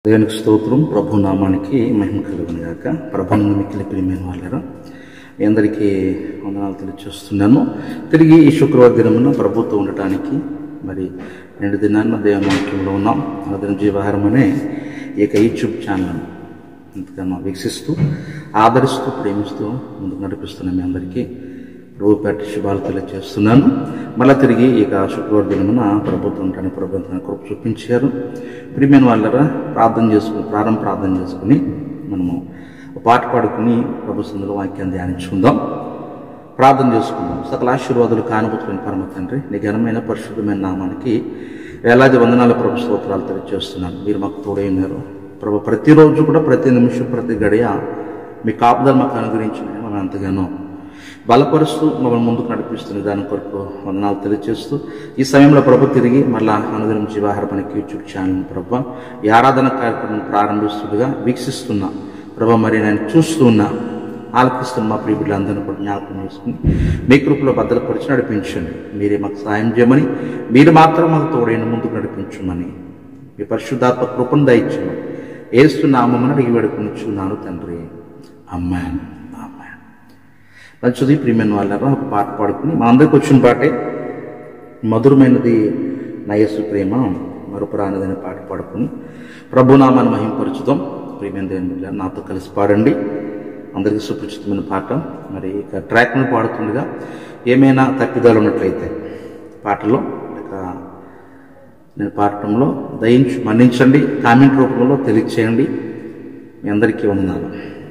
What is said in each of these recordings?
దేవునికి స్తోత్రం ప్రభు నామానికి మహిమ కలుగును గాక ప్రభుని మిక్కిలి ప్రియమైన వాళ్ళరా మీ అందరికీ వందనాలు తెలియచేస్తున్నాను తిరిగి ఈ శుక్రవారం దినమున ప్రభుత్వం ఉండటానికి మరి రెండు దినాన్న దేవనాట్యంలో ఉన్నాం ఆదరణ జీవాహారం అనే ఈ యొక్క యూట్యూబ్ ఛానల్ ఎంతగానో వీక్షిస్తూ ఆదరిస్తూ ప్రేమిస్తూ ముందుకు నడిపిస్తున్న మీ అందరికీ ప్రభు పేట శుభాలు తెలియజేస్తున్నాను మళ్ళా తిరిగి ఇక శుక్రవారం దినమున ప్రభుత్వం ఉండడానికి ప్రభుత్వం కృప చూపించారు ప్రియమైన వాళ్ళరా ప్రార్థన చేసుకుని ప్రారంభ ప్రార్థన చేసుకుని మనము ఒక పాట పాడుకుని ప్రభు సందులో వాక్యాన్ని ధ్యానించుకుందాం ప్రార్థన చేసుకుందాం సకల ఆశీర్వాదాలు కానుభూతులైన పరమ తండ్రి నీ ఘనమైన పరిశుద్ధమైన నామానికి వేలాది వందనాల ప్రభు స్తోత్రాలు తెలియజేస్తున్నాను మీరు మాకు తోడై ఉన్నారు ప్రభు ప్రతిరోజు కూడా ప్రతి నిమిషం ప్రతి గడియ మీ కాపుదల మాకు అనుగ్రహించిన మనం ఎంతగానో బలపరుస్తూ మమ్మల్ని ముందుకు నడిపిస్తున్న దాని కొరకు వందనాలు తెలియజేస్తూ ఈ సమయంలో ప్రభు తిరిగి మళ్ళా అనుదినం జీవాహార పనికి యూట్యూబ్ ఛానల్ ప్రభు ఈ ఆరాధన కార్యక్రమం ప్రారంభిస్తుండగా వీక్షిస్తున్నా ప్రభు మరి నేను చూస్తూ ఉన్నా ఆలకిస్తున్న మా ప్రియ బిడ్డలందరినీ కూడా జ్ఞాపకం చేసుకుని మీ కృపలో భద్రపరిచి నడిపించండి మీరే మాకు సాయం చేయమని మీరు మాత్రం మాకు తోడైన ముందుకు నడిపించమని మీ పరిశుద్ధాత్మ కృపను దయచేయమని ఏస్తున్నామని అడిగి వేడుకొనిచున్నాను తండ్రి అమ్మాన్ అమ్మాన్ మంచిది ప్రియమైన వాళ్ళరా ఒక పాట పాడుకుని మా అందరికి వచ్చిన పాటే మధురమైనది నయస్సు ప్రేమ మరుపురానిదనే పాట పాడుకుని ప్రభునామాన్ని మహింపరచుదాం ప్రియమైన దేవుని బిడ్డ నాతో కలిసి పాడండి అందరికీ సుపరిచితమైన పాట మరి ఇక ట్రాక్ను పాడుతుండగా ఏమైనా తప్పిదాలు ఉన్నట్లయితే పాటలో ఇక నేను పాడటంలో దయించి మన్నించండి కామెంట్ రూపంలో తెలియచేయండి మీ అందరికీ వందనాలు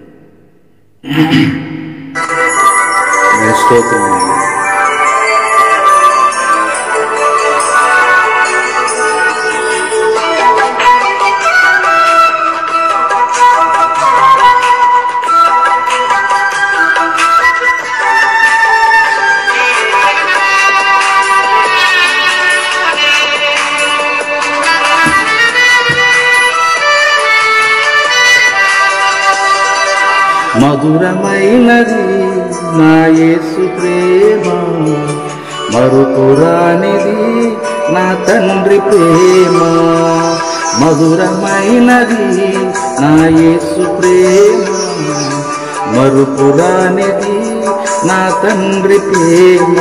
నేను స్తోత్రం మధురమైనది నా యేసు ప్రేమ మరుపురానిది నా తండ్రి ప్రేమ మధురమైనది నా యేసు ప్రేమ మరుపురానిది నా తండ్రి ప్రేమ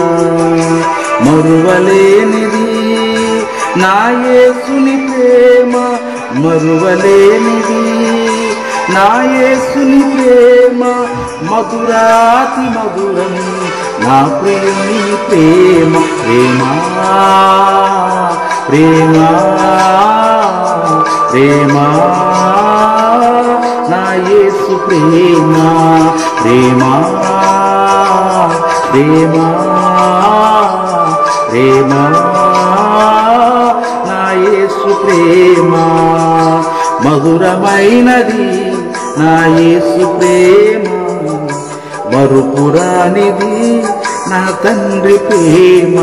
మరువలేనిది నా యేసుని ప్రేమ మరువలేనిది నా యేసుని ప్రేమ మధురాతి మధురం నా ప్రియుని ప్రేమ ప్రేమ ప్రేమ ప్రేమ నా యేసు ప్రేమ ప్రేమ ప్రేమ ప్రేమ నా యేసు ప్రేమ మధురమైనది నా యేసు ప్రేమ మరుపురానిది నా తండ్రి ప్రేమ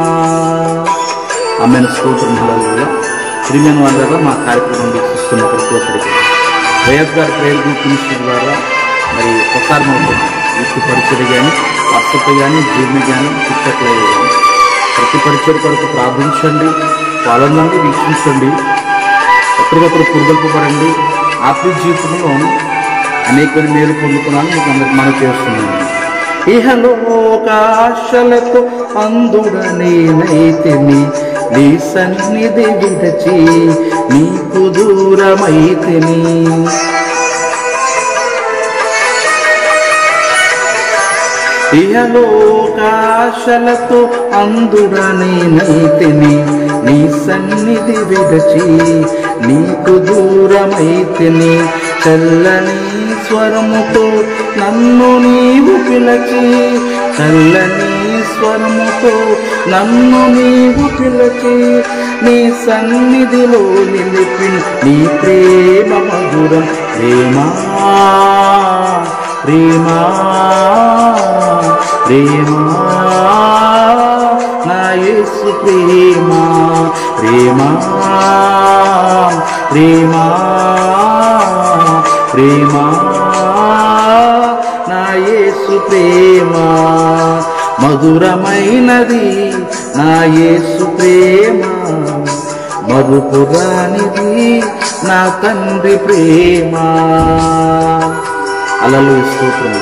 ఆమె స్తోత్రం హల్లెలూయా ప్రియమైన వాళ్ళగా మా కార్యక్రమం వీక్షిస్తున్న ప్రతి ఒక్కరికి వైఎస్ గారి ప్రేమ గ్రూప్ మినిస్టర్ ద్వారా మరి ఒకసారి మనకు వీటి పరిచయం కానీ వాట్సాప్ కానీ జీమె కానీ టిక్టాక్లో కానీ ప్రతి పరిచయం కొరకు ప్రార్థించండి పాల్గొనండి వీక్షించండి ఒకరికొకరు పురుగల్పబడండి ఆత్మీయ జీవితంలో అనేకని మేలు పొందుకున్నాను మీకు అందరికి మనం చేస్తున్నాను ఇహలోకాశలతో అందుడనేనైతిని నీ సన్నిధి విడచి నీకు దూరమైతిని ఇహలోకాశలతో అందుడనేనైతిని నీ సన్నిధి విడచి నీకు దూరమైతిని చల్లని స్వరముతో నన్ను నీవు పిలచి చల్లని స్వరముతో నన్ను నీవు పిలచి నీ సన్నిధిలో నిలిపి నీ ప్రేమ మధురం ప్రేమా ప్రేమా ప్రేమా నా యేసు ప్రేమ ప్రేమ ప్రేమ ప్రేమ నా యేసు ప్రేమ మధురమైనది నా యేసు ప్రేమ మరుపురానిది నా తండ్రి ప్రేమ అలలు స్తోత్రం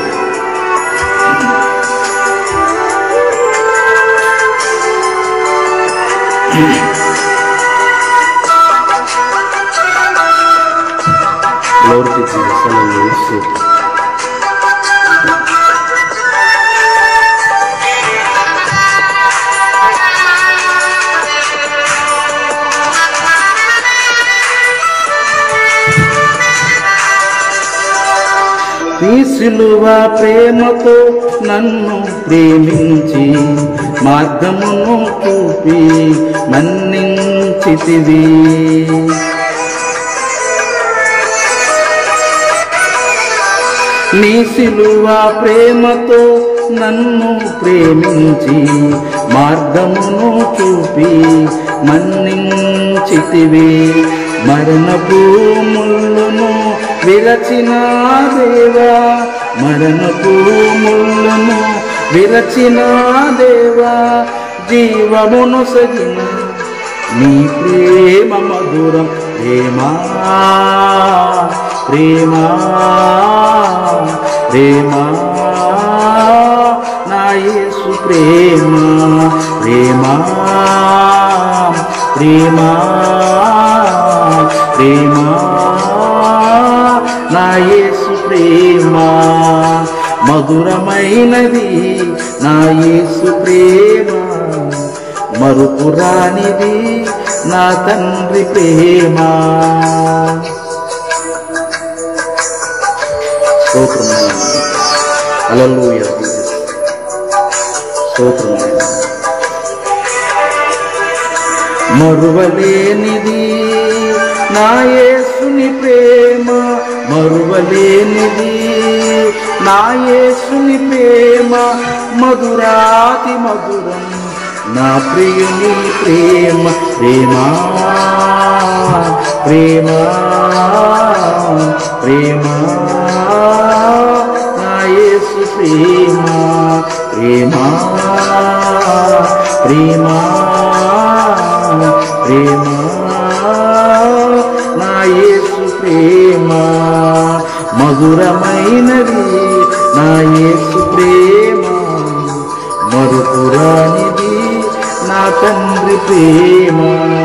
Glory to Jesus. Hallelujah. స్తోత్రం నీ సిలువ ప్రేమతో నన్ను ప్రేమించి మార్గమును చూపి మన్నించితివి నీ సిలువ ప్రేమతో నన్ను ప్రేమించి మార్గమును చూపి మన్నించితివి మరణ భూములను విరచిన దేవా మరణ భూములను విరచిన దేవా జీవమును సగిన నీ ప్రేమ మధురం ప్రేమా ప్రేమా ప్రేమా నా యేసు ప్రేమ ప్రేమా ప్రేమా ప్రేమా నా యేసు ప్రేమ మధురమైనది నా యేసు ప్రేమ మరుపురానిది నా తండ్రి ప్రేమ స్తోత్రం అలలుయ స్తోత్రం మరువలేనిది నా యేసుని ప్రేమ మరువలేనిది నా యేసుని ప్రేమ మధురాతి మధురం నా ప్రియుని ప్రేమ ప్రేమ ప్రేమ ప్రేమ నా యేసు ప్రేమ ప్రేమ ప్రేమ ప్రేమ నా యేసు ప్రేమ మధురమైనది నా యేసు ప్రేమ మరుపురానిది నా తండ్రి ప్రేమ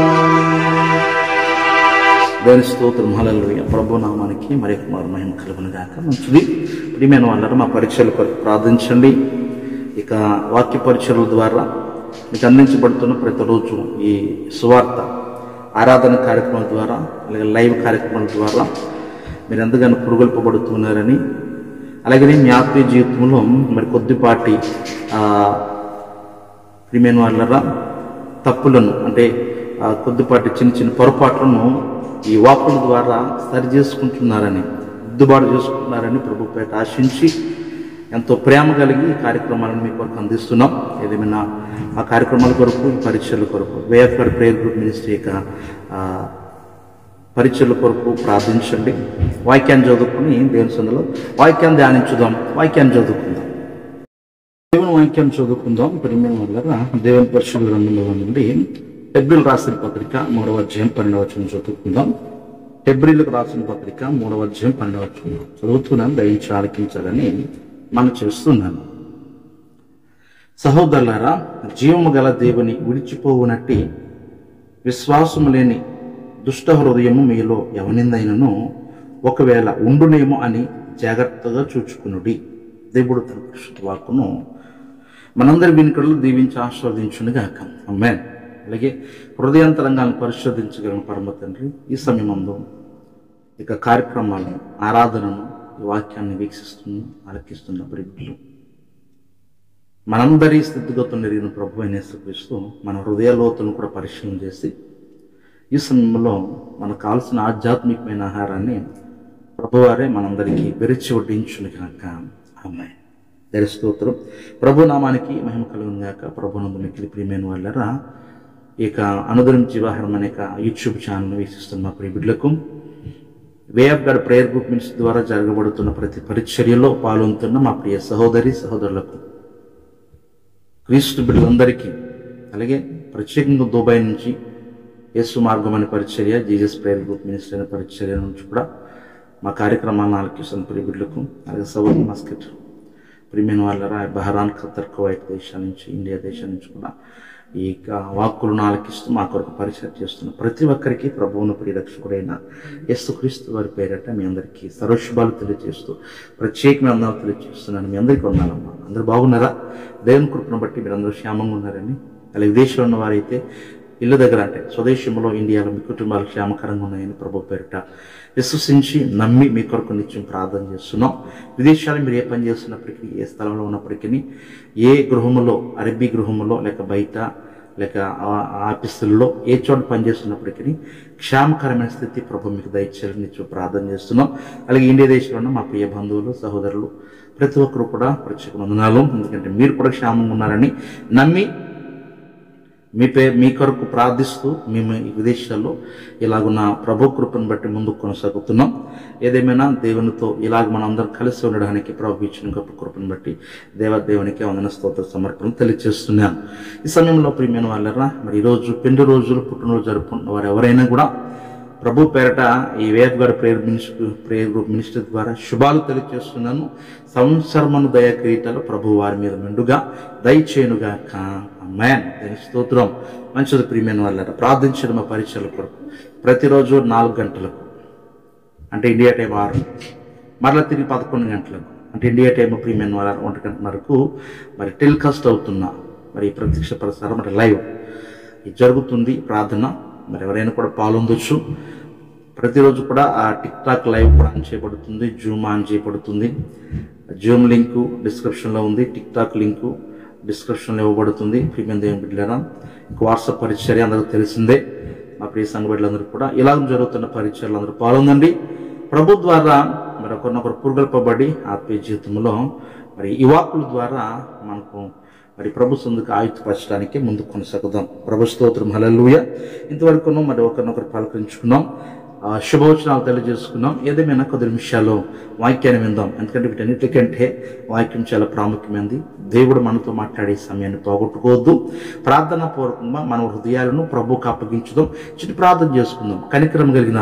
దేని స్తోత్రం హల్లెలూయా ప్రభు నామానికి మరి కుమారు మహిమ కలుగును గాక మంచిది ప్రియమైన వాళ్ళరు మా పరీక్షల కొరకు ప్రార్థించండి ఇక వాక్య పరీక్షల ద్వారా మీకు అందించబడుతున్న ప్రతిరోజు ఈ సువార్త ఆరాధన కార్యక్రమం ద్వారా అలాగే లైవ్ కార్యక్రమం ద్వారా మీరు ఎంతగానో పురుగొల్పబడుతున్నారని అలాగే మీ ఆత్మీయ జీవితంలో మరి కొద్దిపాటి ఆ, ప్రియమైన వాళ్ళరా తప్పులను అంటే ఆ, కొద్దిపాటి చిన్న చిన్న పొరపాట్లను ఈ వాకుల ద్వారా సరి చేసుకుంటున్నారని దిద్దుబాటు చేసుకుంటున్నారని ప్రభుపేట ఆశించి ఎంతో ప్రేమ కలిగి ఈ కార్యక్రమాలను మీ కొరకు అందిస్తున్నాం ఏదేమైనా ఆ కార్యక్రమాల కొరకు ఈ పరీక్షల కొరకు వేఎఫ్ఆర్ ప్రేయర్ గ్రూప్ మినిస్ట్రీ యొక్క ఆ, పరీక్షల కొరకు ప్రార్థించండి వాక్యాన్ని చదువుకుని దేవుని సందులో వాక్యాన్ని ధ్యానించుదాం వాక్యాన్ని చదువుకుందాం దేవుని వాక్యాన్ని చదువుకుందాం ప్రియమైన వల్ల దేవుని పరిశుద్ధ గ్రంథంలో నుండి హెబ్రిల్ రాసిన పత్రిక మూడవ అధ్యాయం పన్నెండవ వచనం చదువుకుందాం హెబ్రిల్కి రాసిన పత్రిక మూడవ అధ్యాయం పన్నెండవ వచనం చదువుతున్నాను దయించి ఆలకించాలని మనం చేస్తున్నాను సహోదరులారా జీవము గల దేవుని విడిచిపోవునట్టి విశ్వాసము లేని దుష్ట హృదయము మీలో ఎవనిందైనను ఒకవేళ ఉండునేమో అని జాగ్రత్తగా చూచుకునుడి దేవుడు తన పరిశుద్ధ వాక్కును మనందరి వినికడలు దీవించి ఆస్వాదించును గాక అమ్మే అలాగే హృదయాంతరంగాలను పరిశోధించగలిగిన పరమ తండ్రి ఈ సమయమందు ఇక కార్యక్రమాలను ఆరాధనను ఈ వాక్యాన్ని వీక్షిస్తున్న ఆలకిస్తున్న ప్రియులు మనందరి స్థితిగతులు ఎరిగిన ప్రభు అయిన యేసుక్రీస్తు మన హృదయ లోతులను కూడా పరిశీలన చేసి ఈ సమయంలో మనకు కావాల్సిన ఆధ్యాత్మికమైన ఆహారాన్ని ప్రభువారే మనందరికీ విరిచి వడ్డించును కనుక అమ్మాయి దరి స్తోత్రం ప్రభు నామానికి మహిమ కలుగును గాక ప్రభునందు మిక్కిలి ప్రియమైన వాళ్ళరా ఇక అనుదినం జీవాహారం అనే ఒక యూట్యూబ్ ఛానల్ వీక్షిస్తున్న మా ప్రియ బిడ్డలకు way of God prayer group minutes ద్వారా జరగబడుతున్న ప్రతి పరిచర్యలో పాల్గొంటున్న మా ప్రియ సహోదరి సహోదరులకు క్రీస్తు బిడ్డలందరికీ అలాగే ప్రత్యేకంగా దుబాయ్ నుంచి యేసు మార్గం అనే పరిచర్య జీజస్ ప్రేయర్ గ్రూప్ మినిస్టర్ అనే పరిచర్య నుంచి కూడా మా కార్యక్రమాలను ఆలకిస్తున్న ప్రిబిడ్లకు అలాగే సౌదీ మస్కెట్ ప్రియమైన వాళ్ళరా బహరాన్ ఖతర్ కువైట్ దేశాల నుంచి ఇండియా దేశం నుంచి కూడా ఈ యొక్క వాక్కులను ఆలకిస్తూ మా కొరకు పరిచయం చేస్తున్న ప్రతి ఒక్కరికి ప్రభువును ప్రియరక్షకుడైన యేసుక్రీస్తు వారి పేరట మీ అందరికీ సర్వశుభాలు తెలియజేస్తూ ప్రత్యేకమైన అందాలు తెలియజేస్తున్నాను మీ అందరికీ ఉన్నానమ్మా అందరూ బాగున్నారా దేవుని కృపను బట్టి మీరు అందరూ క్షేమంగా ఉన్నారని అలాగే విదేశంలో ఉన్న వారైతే ఇల్లు దగ్గర అంటే స్వదేశంలో ఇండియాలో మీ కుటుంబాలు క్షేమకరంగా ఉన్నాయని ప్రభు పేరిట విశ్వసించి నమ్మి మీ కొరకు నిత్యం ప్రార్థన చేస్తున్నాం విదేశాలు మీరు ఏ పని చేస్తున్నప్పటికీ ఏ స్థలంలో ఉన్నప్పటికీ ఏ గృహములో అరబీ గృహములో లేక బయట లేక ఆ- ఆఫీసుల్లో ఏ చోట పనిచేస్తున్నప్పటికీ క్షేమకరమైన స్థితి ప్రభు మీకు దయచేయాలని నిత్యం ప్రార్థన చేస్తున్నాం అలాగే ఇండియా దేశంలో ఉన్న మా ప్రియ బంధువులు సహోదరులు ప్రతి ఒక్కరు కూడా ప్రత్యేక వందనాలు ఎందుకంటే మీరు కూడా క్షేమంగా ఉన్నారని నమ్మి మీ పే మీ కొరకు ప్రార్థిస్తూ మేము ఈ విదేశాల్లో ఇలాగున్న ప్రభు కృపను బట్టి ముందుకు కొనసాగుతున్నాం ఏదేమైనా దేవునితో ఇలాగ మనం అందరం కలిసి ఉండడానికి ప్రభు ఇచ్చిన గొప్ప కృపను బట్టి దేవదేవునికి వందన స్తోత్ర సమర్పణ తెలియజేస్తున్నాను ఈ సమయంలో ప్రియమైన వాళ్ళరా మరి ఈరోజు పెండు రోజులు పుట్టినరోజు జరుపుకుంటున్న వారు ఎవరైనా కూడా ప్రభు పేరట ఈ వేద్ గారి prayer minister prayer group minister ద్వారా శుభాలు తెలియజేస్తున్నాను సంవత్సరమును దయ క్రీటలు ప్రభు వారి మీద మెండుగా దయచేయునుగా మ్యాన్ దాని స్తోత్రం మంచిది ప్రియమైన వాళ్ళ ప్రార్థించడం మా పరీక్షల కొరకు ప్రతిరోజు నాలుగు గంటలకు అంటే ఇండియా టైం ఆరు మరలా తిరిగి పదకొండు గంటలకు అంటే ఇండియా టైం ప్రీమియం వాళ్ళ ఒంటి గంటన్నరకు మరి టెలికాస్ట్ అవుతున్న మరి ఈ ప్రత్యక్ష ప్రసారం మరి లైవ్ ఇది జరుగుతుంది ప్రార్థన మరి ఎవరైనా కూడా పాల్గొందొచ్చు ప్రతిరోజు కూడా ఆ టిక్ టాక్ లైవ్ కూడా ఆన్ చేయబడుతుంది జూమ్ ఆన్ చేయబడుతుంది జూమ్ లింకు డిస్క్రిప్షన్లో ఉంది టిక్ టాక్ లింకు డిస్క్రిప్షన్లో ఇవ్వబడుతుంది ప్రీమియం దేవుని బిడ్డలరా వాట్సాప్ పరిచర్య అందరికీ తెలిసిందే మా ప్రియ సంఘ బిడ్డలందరూ కూడా ఇలా జరుగుతున్న పరిచయాలు అందరూ పాల్గొందండి ప్రభు ద్వారా మరి ఒకరినొకరు పురుగల్పబడి ఆత్మీయ జీవితంలో మరి ఈ వాక్కుల ద్వారా మనకు మరి ప్రభు సందుకు ఆయుధపరచడానికి ముందుకు కొనసాగుదాం ప్రభు స్తోత్రం హలలుయ ఇంతవరకును మరి ఒకరినొకరు పలకరించుకున్నాం ఆ, శుభవచనాలు తెలియజేసుకున్నాం ఏదేమైనా కొద్ది నిమిషాలు వాక్యాన్ని విందాం ఎందుకంటే వీటన్నిటికంటే వాక్యం చాలా ప్రాముఖ్యమైనది దేవుడు మనతో మాట్లాడే సమయాన్ని పోగొట్టుకోవద్దు ప్రార్థన పూర్వకంగా మన హృదయాలను ప్రభుకు అప్పగించుదాం చిన్న ప్రార్థన చేసుకుందాం కనికరం కలిగిన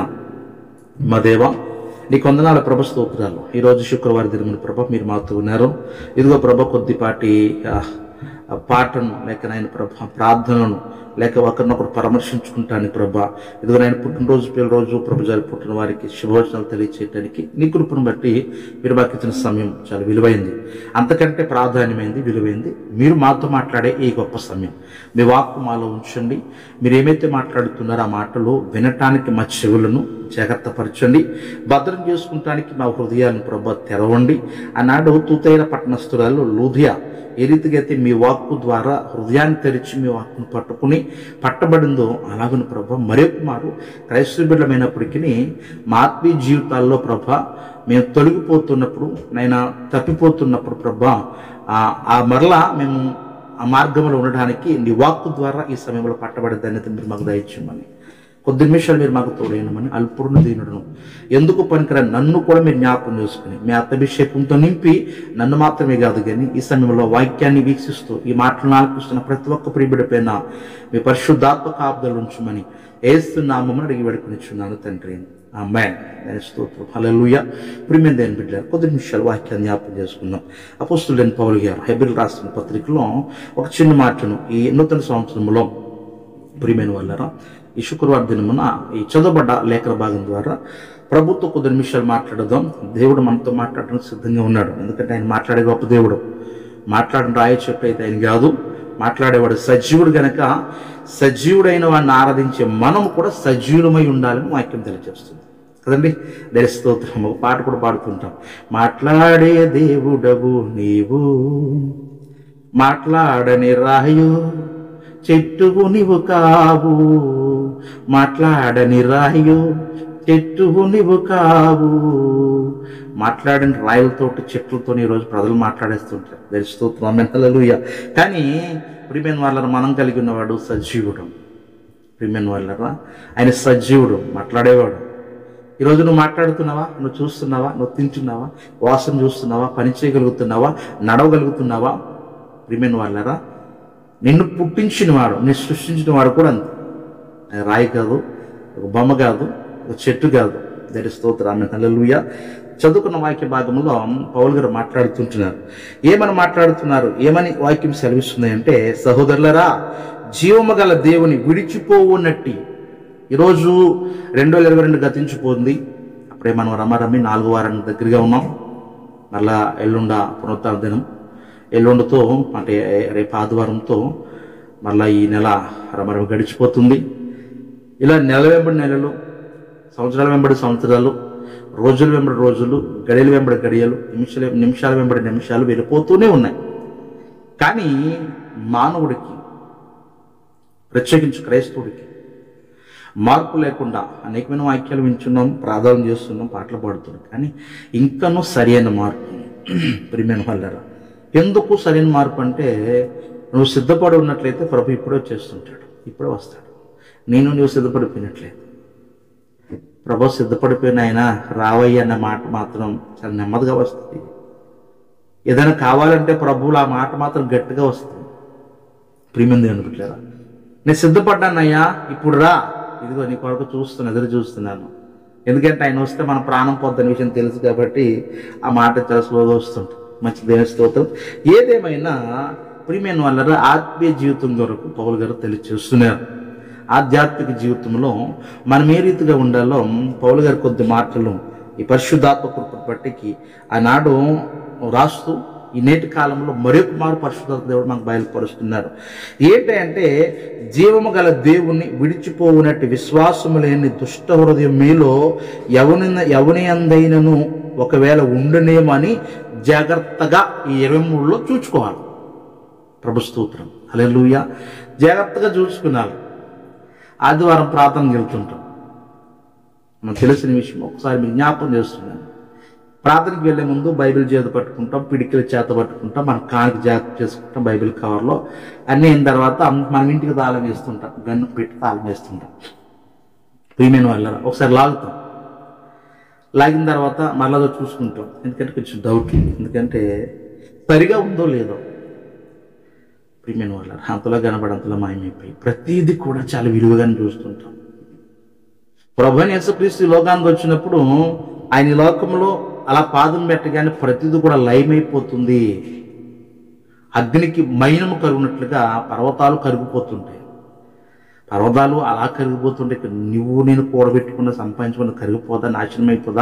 మా దేవ నీ కొందనాల ప్రభ స్తోత్రాలు ఈరోజు శుక్రవారం దినమున ప్రభ మీరు మాతో ఉన్నారు ఇదిగో ప్రభ కొద్దిపాటి ఆ, ఆ పాటను లేక నాయన ప్రభ ప్రార్థనను లేక ఒకరినొకరు పరామర్శించుకుంటాను ప్రభ ఇదిగో నేను పుట్టినరోజు పిల్లల రోజు ప్రభు జరుపుకుంటున్న వారికి శుభవచనాలు తెలియచేయడానికి నీ కృపను బట్టి మీరు మాకు ఇచ్చిన సమయం చాలా విలువైంది అంతకంటే ప్రాధాన్యమైంది విలువైంది మీరు మాతో మాట్లాడే ఈ గొప్ప సమయం మీ వాక్కు మాలో ఉంచండి మీరు ఏమైతే మాట్లాడుతున్నారో ఆ మాటలు వినటానికి మా చెవులను జాగ్రత్త పరచండి భద్రం చేసుకుంటానికి మా హృదయాలను ప్రభ తెరవండి ఆనాడు తూతైన పట్టణస్థురాలు లూధియా ఏ రీతిగా అయితే మీ వాక్కు ద్వారా హృదయాన్ని తెరిచి మీ వాక్కును పట్టుకుని పట్టబడిందో అలాగని ప్రభ మరొక మారు క్రైస్తవ బిడ్డమైనప్పటికీ మా ఆత్మీయ జీవితాల్లో ప్రభ మేము తొలగిపోతున్నప్పుడు నైనా తప్పిపోతున్నప్పుడు ప్రభ ఆ- ఆ మరలా మేము ఆ మార్గంలో ఉండడానికి నీ వాక్కు ద్వారా ఈ సమయంలో పట్టబడే ధన్యత మీరు మాకు దయచేయమని కొద్ది నిమిషాలు మీరు మాకు తోడైనమని అల్పుడును దీనుడును ఎందుకు పనికిరా నన్ను కూడా మీరు జ్ఞాపకం చేసుకుని మీ అత్తభిషేకంతో నింపి నన్ను మాత్రమే కాదు కానీ ఈ సమయంలో వాక్యాన్ని వీక్షిస్తూ ఈ మాటలను ఆలపిస్తున్న ప్రతి ఒక్క ప్రియబిడిపైన మీ పరిశుద్ధాత్మ కాపుదలు ఉంచమని ఏస్తున్నామని అడిగి వేడుకొనిచున్నాను తండ్రి ఆ మ్యాన్ దాని స్తోత్రం హల్లెలూయా ప్రియమైన దేని బిడ్డ కొద్ది నిమిషాలు వాక్యాన్ని జ్ఞాపకం చేసుకుందాం అపోస్తులైన పౌలు గారు హెబిల్ రాసిన పత్రికలో ఒక చిన్న మాటను ఈ నూతన సంవత్సరంలో ప్రియమైన వాళ్ళరా ఈ శుక్రవారం దినమున ఈ చదవబడ్డ లేఖన భాగం ద్వారా ప్రభుత్వ కొద్ది నిమిషాలు మాట్లాడదాం దేవుడు మనతో మాట్లాడడానికి సిద్ధంగా ఉన్నాడు ఎందుకంటే ఆయన మాట్లాడే గొప్ప దేవుడు మాట్లాడిన రాయ చెప్పు అయితే ఆయన కాదు మాట్లాడేవాడు సజీవుడు గనక సజీవుడైన వాడిని ఆరాధించే మనం కూడా సజీవులమై ఉండాలని వాక్యం తెలియజేస్తుంది కదండి దేని స్తోత్రం ఒక పాట కూడా పాడుతుంటాం మాట్లాడే దేవుడవు నీవు మాట్లాడని రాయు చెట్టువు నీవు కావు మాట్లాడని రాయు చెట్టువు నీవు కావు మాట్లాడిన రాయలతోటి చెట్లతో ఈరోజు ప్రజలు మాట్లాడేస్తుంటారు దర్శిస్తున్నాం మెంటలలుయ కానీ ప్రియమైన వాళ్ళని మనం కలిగి ఉన్నవాడు సజీవుడు ప్రియమైన వాళ్ళరా ఆయన సజీవుడు మాట్లాడేవాడు ఈరోజు నువ్వు మాట్లాడుతున్నావా నువ్వు చూస్తున్నావా నువ్వు తింటున్నావా వాసన చూస్తున్నావా పని చేయగలుగుతున్నావా నడవగలుగుతున్నావా ప్రియమైన వాళ్ళరా నిన్ను పుట్టించిన వాడు నిన్ను సృష్టించిన వాడు కూడా అంతే అది రాయి కాదు ఒక బొమ్మ కాదు ఒక చెట్టు కాదు దరి స్తోత్రాన్ని హల్లెలూయ చదువుకున్న వాక్య భాగంలో పౌల్ గారు మాట్లాడుతుంటున్నారు ఏమని మాట్లాడుతున్నారు ఏమని వాక్యం సెలవిస్తుంది అంటే సహోదరులరా జీవము గల దేవుని విడిచిపోవున్నట్టి ఈరోజు రెండు వేల ఇరవై రెండు గతించిపోతుంది అప్పుడే మనం రమారమి నాలుగు వారానికి దగ్గరగా ఉన్నాం మళ్ళా ఎల్లుండ పునరుత్థాన దినం ఎల్లుండతో అంటే రేపు ఆదివారంతో మళ్ళా ఈ నెల రమరమ గడిచిపోతుంది ఇలా నెల వెంబడి నెలలు సంవత్సరాల వెంబడి సంవత్సరాలు రోజుల వెంబడి రోజులు గడియల వెంబడి గడియలు నిమిషాల నిమిషాల వెంబడి నిమిషాలు వెళ్ళిపోతూనే ఉన్నాయి కానీ మానవుడికి ప్రత్యేకించి క్రైస్తవుడికి మార్పు లేకుండా అనేకమైన వాక్యాలు వింటున్నాం ప్రార్థన చేస్తున్నాం పాటలు పాడుతున్నాం కానీ ఇంకనూ సరైన మార్పు ప్రియమైన వాళ్ళరా ఎందుకు సరైన మార్పు అంటే నువ్వు సిద్ధపడి ఉన్నట్లయితే ప్రభు ఇప్పుడే చేస్తుంటాడు ఇప్పుడే వస్తాడు నేను నువ్వు సిద్ధపడిపోయినట్లయితే ప్రభు సిద్ధపడిపోయిన ఆయన రావయ్య అన్న మాట మాత్రం చాలా నెమ్మదిగా వస్తుంది ఏదైనా కావాలంటే ప్రభువులు ఆ మాట మాత్రం గట్టిగా వస్తుంది ప్రియమంది అనుకుంటారా నేను సిద్ధపడ్డానయ్యా ఇప్పుడు రా ఇదిగో నీ కొరకు చూస్తున్నా ఎదురు చూస్తున్నాను ఎందుకంటే ఆయన వస్తే మన ప్రాణం పొద్దున్న విషయం తెలుసు కాబట్టి ఆ మాట చాలా స్లోగా వస్తుంటుంది మంచి దేవుని స్తోత్రం ఏదేమైనా ప్రియమైన వాళ్ళ ఆత్మీయ జీవితం కొరకు పౌల్ గారు తెలియచేస్తున్నారు ఆధ్యాత్మిక జీవితంలో మనం ఏ రీతిగా ఉండాలో పౌలు గారు కొద్ది మాటలు ఈ పరిశుద్ధాత్మ కృపను బట్టికి ఆనాడు రాస్తూ ఈ నేటి కాలంలో మరొక మారు పరిశుద్ధాత్మ దేవుడు మనకు బయలుపరుస్తున్నారు ఏంటంటే జీవము గల దేవుణ్ణి విడిచిపోవునట్టు విశ్వాసము లేని దుష్ట హృదయం మీలో ఎవని ఎవని అందైనను ఒకవేళ ఉండనేమని జాగ్రత్తగా ఈ ఇరవై మూడులో చూసుకోవాలి ప్రభు స్తోత్రం హల్లెలూయా జాగ్రత్తగా చూసుకున్నాను ఆదివారం ప్రార్థనకి వెళ్తుంటాం మనకు తెలిసిన విషయం ఒకసారి మీకు జ్ఞాపకం చేస్తున్నాను ప్రార్థనకి వెళ్ళే ముందు బైబిల్ చేత పట్టుకుంటాం పిడికిల చేత పట్టుకుంటాం మన కానికి జాగ్రత్త చేసుకుంటాం బైబిల్ కవర్లో అన్నీ అయిన తర్వాత మనం ఇంటికి తాళం వేస్తుంటాం గన్ను పెట్టి తాళం వేస్తుంటాం ప్రియమైన వాళ్ళ ఒకసారి లాగుతాం లాగిన తర్వాత మళ్ళా అది చూసుకుంటాం ఎందుకంటే కొంచెం డౌట్ ఎందుకంటే సరిగా ఉందో లేదో ప్రియమైన వాళ్ళ అంతలో కనబడంతలో మాయమైపోయి ప్రతిదీ కూడా చాలా విలువగానే చూస్తుంటాం ప్రభుని యేసుక్రీస్తు ఈ లోకానికి వచ్చినప్పుడు ఆయన ఈ లోకంలో అలా పాదం పెట్టగానే ప్రతిదీ కూడా లయమైపోతుంది అగ్నికి మైనము కరుగునట్లుగా పర్వతాలు కరిగిపోతుంటాయి పర్వతాలు అలా కరిగిపోతుంటే ఇక నువ్వు నేను కూడబెట్టుకున్న సంపాదించుకున్న కరిగిపోదా నాశనం అయిపోదా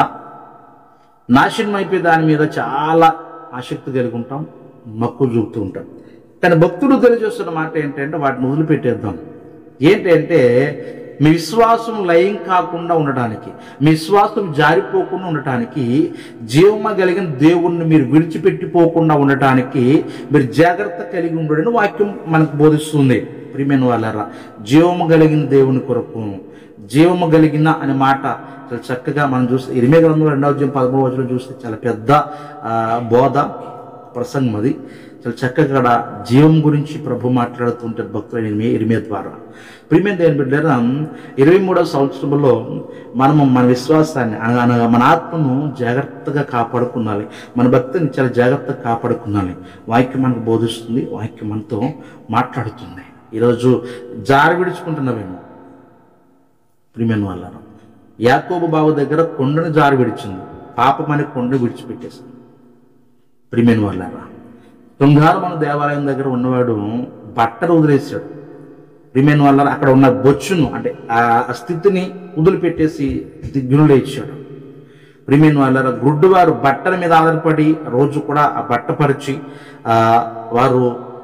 నాశనం అయిపోయి దాని మీద చాలా ఆసక్తి కలిగి ఉంటాం మక్కువ చూపుతూ ఉంటాం కానీ భక్తుడు తెలియజేస్తున్న మాట ఏంటంటే వాటిని వదిలిపెట్టేద్దాం ఏంటంటే మీ విశ్వాసం లయం కాకుండా ఉండటానికి మీ విశ్వాసం జారిపోకుండా ఉండటానికి జీవమ కలిగిన దేవుణ్ణి మీరు విడిచిపెట్టిపోకుండా ఉండటానికి మీరు జాగ్రత్త కలిగి ఉండడని వాక్యం మనకు బోధిస్తుంది ప్రియమైన వాళ్ళరా జీవము కలిగిన దేవుని కొరకు జీవము కలిగిన అనే మాట చాలా చక్కగా మనం చూస్తే ఇరిమే గ్రంథం రెండవ అధ్యాయం పదమూడు వచనం చూస్తే చాలా పెద్ద ఆ, బోధ ప్రసంగం అది చాలా చక్కగా అక్కడ జీవం గురించి ప్రభు మాట్లాడుతుంటారు భక్తులైన ఇరిమే ఇరిమే ద్వారా ప్రియమైన దేవుని బిడ్డరా ఇరవై మూడవ సంవత్సరంలో మనము మన విశ్వాసాన్ని అనగా అనగా మన ఆత్మను జాగ్రత్తగా కాపాడుకున్నాలి మన భక్తిని చాలా జాగ్రత్తగా కాపాడుకున్నాలి వాక్యం మనకు బోధిస్తుంది వాక్యం మనతో మాట్లాడుతుంది ఈరోజు జారి విడుచుకుంటున్నామేమో ప్రియమైన వాళ్ళను యాకోబు బాబు దగ్గర కొండను జారి విడిచింది పాపం అనే కొండను విడిచిపెట్టేసింది ప్రియమైన వాళ్ళారా శృంగారమన దేవాలయం దగ్గర ఉన్నవాడు బట్టలు వదిలేశాడు ప్రియమైన వాళ్ళ అక్కడ ఉన్న బొచ్చును అంటే ఆ స్థితిని వదిలిపెట్టేసి దిగ్గులు లేచాడు ప్రియమైన వాళ్ళ గుడ్డువారు బట్టల మీద ఆధారపడి రోజు కూడా ఆ బట్ట పరిచి ఆ, వారు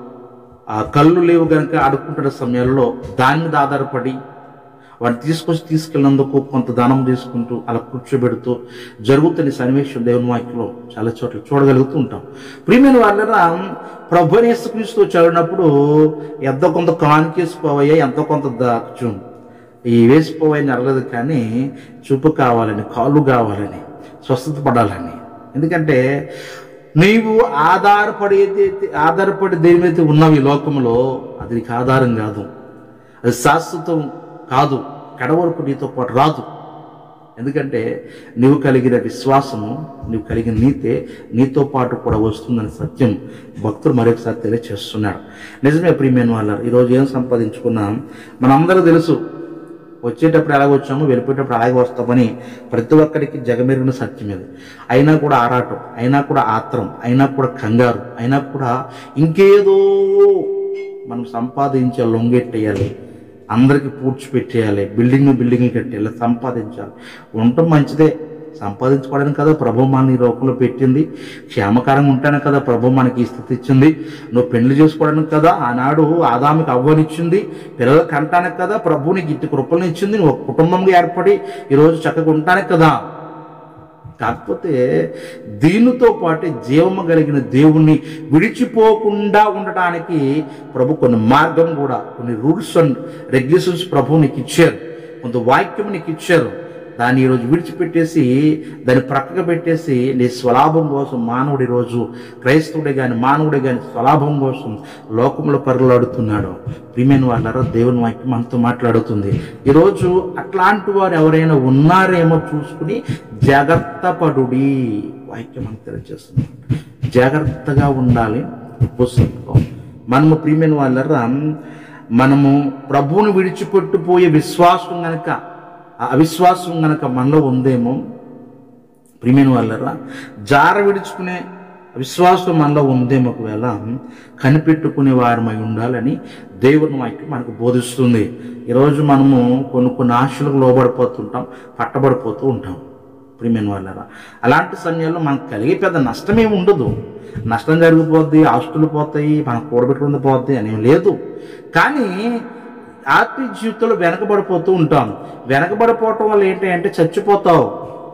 ఆ కళ్ళు లేవు కనుక అడుక్కుంటున్న సమయంలో దాని మీద ఆధారపడి వాడిని తీసుకొచ్చి తీసుకెళ్ళినందుకు కొంత ధనం తీసుకుంటూ అలా కూర్చోబెడుతూ జరుగుతున్న సన్నివేశం దేవుని వాక్యంలో చాలా చోట్ల చూడగలుగుతూ ఉంటాం ప్రియమైన వాళ్ళ ప్రభు యేసుక్రీస్తు చదివినప్పుడు ఎంతో కొంత కానికేసిపోవయ్యా ఎంతో కొంత దాచు ఈ వేసిపోవని అరగదు కానీ చూపు కావాలని కాళ్ళు కావాలని స్వస్థత పడాలని ఎందుకంటే నీవు ఆధారపడి ఏదైతే ఆధారపడి దేని మీద ఉన్నావు ఈ లోకంలో అది నీకు ఆధారం కాదు అది శాశ్వతం కాదు కడవరకు నీతో పాటు రాదు ఎందుకంటే నీవు కలిగిన విశ్వాసము నీవు కలిగిన నీతే నీతో పాటు కూడా వస్తుందని సత్యం భక్తుడు మరొకసారి తెలియచేస్తున్నాడు నిజమే ప్రియమైన వాళ్ళ ఈరోజు ఏం సంపాదించుకున్నాం మనందరూ తెలుసు వచ్చేటప్పుడు ఎలాగ వచ్చామో వెళ్ళిపోయేటప్పుడు అలాగే వస్తామని ప్రతి ఒక్కరికి జగమెరిగిన సత్యం ఇది అయినా కూడా ఆరాటం అయినా కూడా ఆత్రం అయినా కూడా కంగారు అయినా కూడా ఇంకేదో మనం సంపాదించాలి లొంగెట్టేయాలి అందరికీ పూడ్చిపెట్టేయాలి బిల్డింగ్ బిల్డింగ్ కట్టేయాలి సంపాదించాలి ఉండటం మంచిదే సంపాదించుకోవడానికి కదా ప్రభు మన ఈ లోకంలో పెట్టింది క్షేమకరంగా ఉంటానే కదా ప్రభు మనకి ఈ స్థితి ఇచ్చింది నువ్వు పెళ్లి చేసుకోవడానికి కదా ఆనాడు ఆదాముకి అవ్వనిచ్చింది పిల్లలు కంటానికి కదా ప్రభు నీకు ఇట్టి కృపలను ఇచ్చింది నువ్వు ఒక కుటుంబంగా ఏర్పడి ఈరోజు చక్కగా ఉంటానికి కదా కాకపోతే దీనితో పాటు జీవము కలిగిన దేవుణ్ణి విడిచిపోకుండా ఉండటానికి ప్రభు కొన్ని మార్గం కూడా కొన్ని రూల్స్ అండ్ రెగ్యులేషన్స్ ప్రభు నీకు ఇచ్చారు కొంత వాక్యం నీకు ఇచ్చారు దాన్ని ఈరోజు విడిచిపెట్టేసి దాన్ని ప్రక్కకు పెట్టేసి నీ స్వలాభం కోసం మానవుడి రోజు క్రైస్తవుడే కానీ మానవుడే కానీ స్వలాభం కోసం లోకంలో పరుగులాడుతున్నాడు ప్రియమైన వాళ్ళారా దేవుని వాక్యం మనతో మాట్లాడుతుంది ఈరోజు అట్లాంటి వారు ఎవరైనా ఉన్నారేమో చూసుకుని జాగ్రత్త పడుడి వాక్యం మనకు తెలియజేస్తుంది జాగ్రత్తగా ఉండాలి పుస్తకం మనము ప్రియమైన వాళ్ళరా మనము ప్రభువుని విడిచిపెట్టుపోయే విశ్వాసం గనక ఆ అవిశ్వాసం గనక మనలో ఉందేమో ప్రియమైన వాళ్ళరా జార విడుచుకునే విశ్వాసం మనలో ఉందేమో ఒకవేళ కనిపెట్టుకునే వారమై ఉండాలని దేవుని వాక్యం మనకు బోధిస్తుంది ఈరోజు మనము కొన్ని కొన్ని ఆశలకు లోబడిపోతుంటాం పట్టబడిపోతూ ఉంటాం ప్రియమైన వాళ్ళరా అలాంటి సమయాల్లో మనకు కలిగే పెద్ద నష్టమేమి ఉండదు నష్టం జరిగిపోద్ది ఆస్తులు పోతాయి మనకు కూడబెట్టుకుంది పోద్ది అనేం లేదు కానీ ఆత్మీయ జీవితంలో వెనకబడిపోతూ ఉంటాం వెనకబడిపోవటం వల్ల ఏంటి అంటే చచ్చిపోతావు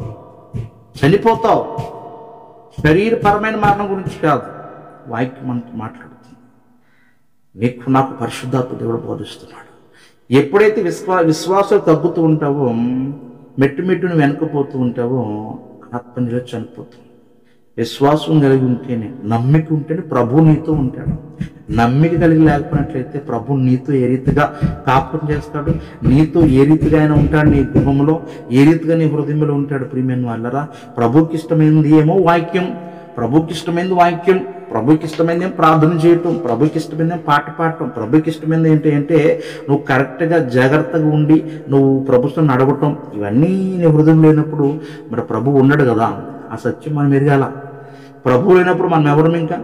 చనిపోతావు శరీరపరమైన మరణం గురించి కాదు వాక్యం మనకి మాట్లాడుతుంది నీకు నాకు పరిశుద్ధాత్మ దేవుడు బోధిస్తున్నాడు ఎప్పుడైతే విశ్వా విశ్వాసం తగ్గుతూ ఉంటావో మెట్టు మెట్టును వెనకపోతూ ఉంటావో ఆత్మ నీలో చనిపోతుంది విశ్వాసం కలిగి ఉంటేనే నమ్మిక ఉంటేనే ప్రభు నీతో ఉంటాడు నమ్మిక కలిగి లేకపోయినట్లయితే ప్రభు నీతో ఏ రీతిగా కాపురం చేస్తాడు నీతో ఏ రీతిగా ఆయన ఉంటాడు నీ గృహంలో ఏ రీతిగా నీ హృదయంలో ఉంటాడు ప్రియమైన వాళ్ళరా ప్రభుకి ఇష్టమైనది ఏమో వాక్యం ప్రభుకి ఇష్టమైనది వాక్యం ప్రభుకి ఇష్టమైనది ఏం ప్రార్థన చేయటం ప్రభుకి ఇష్టమైనది ఏం పాట పాడటం ప్రభుకి ఇష్టమైనది ఏంటి అంటే నువ్వు కరెక్ట్గా జాగ్రత్తగా ఉండి నువ్వు ప్రభుత్వం నడవటం ఇవన్నీ నీ హృదయం లేనప్పుడు మరి ప్రభు ఉండడు కదా ఆ సత్యం మనం ఎరగాల ప్రభు లేనప్పుడు మనం ఎవరం ఇంకా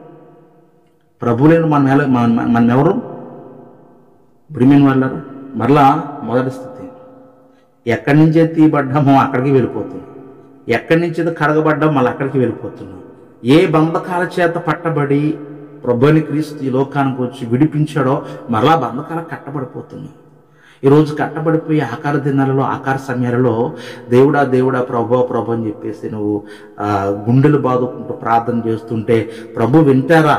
ప్రభు లేని మనం ఎలా మన- మనం ఎవరు ప్రిమిన్ వాళ్ళారు మరలా మొదటి స్థితి ఎక్కడి నుంచే తీయబడ్డామో అక్కడికి వెళ్ళిపోతున్నాం ఎక్కడి నుంచి అయితే కడగబడ్డామో మళ్ళీ అక్కడికి వెళ్ళిపోతున్నాం ఏ బంధకాల చేత పట్టబడి ప్రభుని క్రీస్తు ఈ లోకానికి వచ్చి విడిపించాడో మరలా బంధకాల కట్టబడిపోతున్నాం ఈరోజు కట్టబడిపోయి ఆకార దినాలలో ఆకార సమయాలలో దేవుడా దేవుడా ప్రభు ప్రభు అని చెప్పేసి నువ్వు ఆ, గుండెలు బాదుకుంటూ ప్రార్థన చేస్తుంటే ప్రభు వింటారా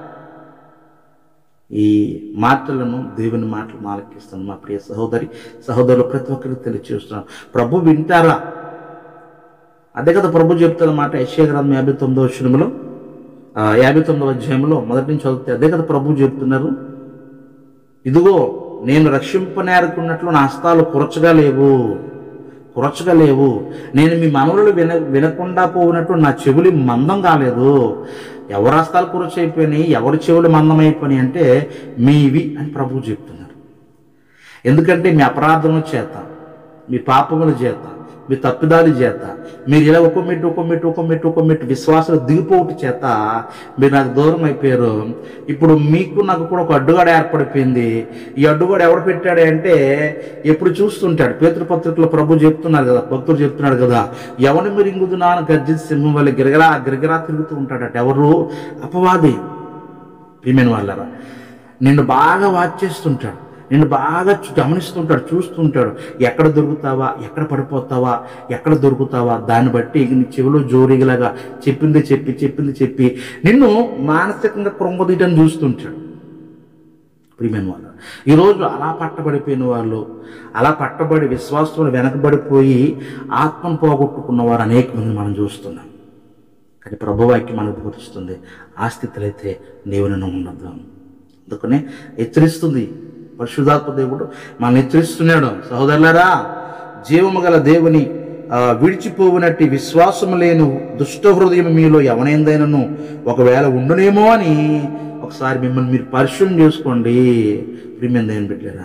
ఈ మాటలను దేవుని మాటలు మాలకిస్తాను మా ప్రియ సహోదరి సహోదరులు ప్రతి ఒక్కరికి తెలియచేస్తున్నాను ప్రభు వింటారా అదే కదా ప్రభు చెప్తున్న మాట యశ్య గ్రంథం యాభై తొమ్మిదో వచనములో ఆ, యాభై తొమ్మిదవ అధ్యాయంలో మొదటి నుంచి చదివితే అదే కదా ప్రభు చెప్తున్నారు ఇదిగో నేను రక్షింపనేరుకున్నట్లు నా హస్తాలు కురచగా లేవు కురచగా లేవు నేను మీ మనవులు విన వినకుండా పోయినట్టు నా చెవులు మందం కాలేదు ఎవరి హస్తాలు కురచైపోయినాయి ఎవరి చెవులు మందం అయిపోయినాయి అంటే మీవి అని ప్రభువు చెప్తున్నారు ఎందుకంటే మీ అపరాధముల చేత మీ పాపముల చేత మీ తప్పిదాల చేత మీరు ఇలా ఒక మెట్టు ఒక మెట్టు ఒక మెట్టు ఒక మెట్టు విశ్వాసాలు దిగిపోవట చేత మీరు నాకు దూరం అయిపోయారు ఇప్పుడు మీకు నాకు కూడా ఒక అడ్డుగాడ ఏర్పడిపోయింది ఈ అడ్డుగాడు ఎవడు పెట్టాడు అంటే ఎప్పుడు చూస్తుంటాడు పేతృపత్రికలో ప్రభు చెప్తున్నారు కదా భక్తులు చెప్తున్నాడు కదా ఎవరిని మీరు ఇంగుదు నాన్న గర్జిత సింహం వల్ల గిరగరా గిరగరా తిరుగుతూ ఉంటాడట ఎవరు అపవాది ప్రియమైన వాళ్ళరా నిన్ను బాగా వాచ్ చేస్తుంటాడు నిన్ను బాగా చూ- గమనిస్తుంటాడు చూస్తుంటాడు ఎక్కడ దొరుకుతావా ఎక్కడ పడిపోతావా ఎక్కడ దొరుకుతావా దాన్ని బట్టి నీ చెవిలో జోరిగలాగా చెప్పింది చెప్పి చెప్పింది చెప్పి నిన్ను మానసికంగా కృంగదీయటం చూస్తుంటాడు ప్రియమైన వాళ్ళు ఈరోజు అలా పట్టబడిపోయిన వాళ్ళు అలా పట్టబడి విశ్వాసంలో వెనకబడిపోయి ఆత్మను పోగొట్టుకున్న వారు అనేక మంది మనం చూస్తున్నాం కానీ ప్రభువాక్యం మనకు బోధిస్తుంది ఆ స్థితిలో అయితే నీవు నన్ను ఉండదు అందుకనే హెచ్చరిస్తుంది పరిశుధాత్మ దేవుడు మనల్ని హెచ్చరిస్తున్నాడు సహోదరులారా జీవము గల దేవుని ఆ, విడిచిపోవునట్టి విశ్వాసము లేని దుష్ట హృదయం మీలో ఎవనైందైనను ఒకవేళ ఉండునేమో అని ఒకసారి మిమ్మల్ని మీరు పరిశుభ్రం చేసుకోండి ప్రియమైన దేవుని బిడ్డరా